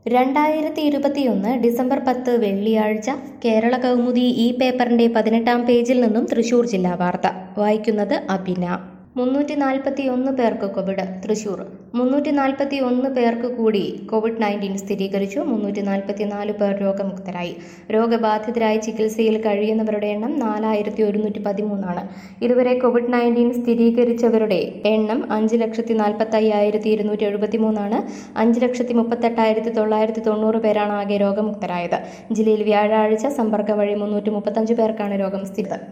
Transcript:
രണ്ടായിരത്തി ഇരുപത്തിയൊന്ന് ഡിസംബർ പത്ത് വെള്ളിയാഴ്ച കേരള കൗമുദി ഈ പേപ്പറിന്റെ പതിനെട്ടാം പേജിൽ നിന്നും തൃശൂർ ജില്ലാ വാർത്ത വായിക്കുന്നത് അഭിന മുന്നൂറ്റി നാൽപ്പത്തി ഒന്ന് പേർക്ക് കോവിഡ് തൃശൂർ മുന്നൂറ്റി നാൽപ്പത്തി ഒന്ന് പേർക്ക് കൂടി കോവിഡ് നയൻറ്റീൻ സ്ഥിരീകരിച്ചു മുന്നൂറ്റി നാൽപ്പത്തി നാല് പേർ രോഗമുക്തരായി രോഗബാധിതരായി ചികിത്സയിൽ കഴിയുന്നവരുടെ എണ്ണം നാലായിരത്തി ഒരുന്നൂറ്റി പതിമൂന്നാണ് ഇതുവരെ കോവിഡ് നയൻറ്റീൻ സ്ഥിരീകരിച്ചവരുടെ എണ്ണം അഞ്ച് ലക്ഷത്തി നാൽപ്പത്തി അയ്യായിരത്തി ഇരുന്നൂറ്റി എഴുപത്തി മൂന്നാണ് അഞ്ച് ലക്ഷത്തി മുപ്പത്തെട്ടായിരത്തി തൊള്ളായിരത്തി തൊണ്ണൂറ് പേരാണ് ആകെ രോഗമുക്തരായത് ജില്ലയിൽ വ്യാഴാഴ്ച സമ്പർക്കം വഴി മുന്നൂറ്റി മുപ്പത്തഞ്ച് പേർക്കാണ് രോഗം സ്ഥിരീകരിച്ചത്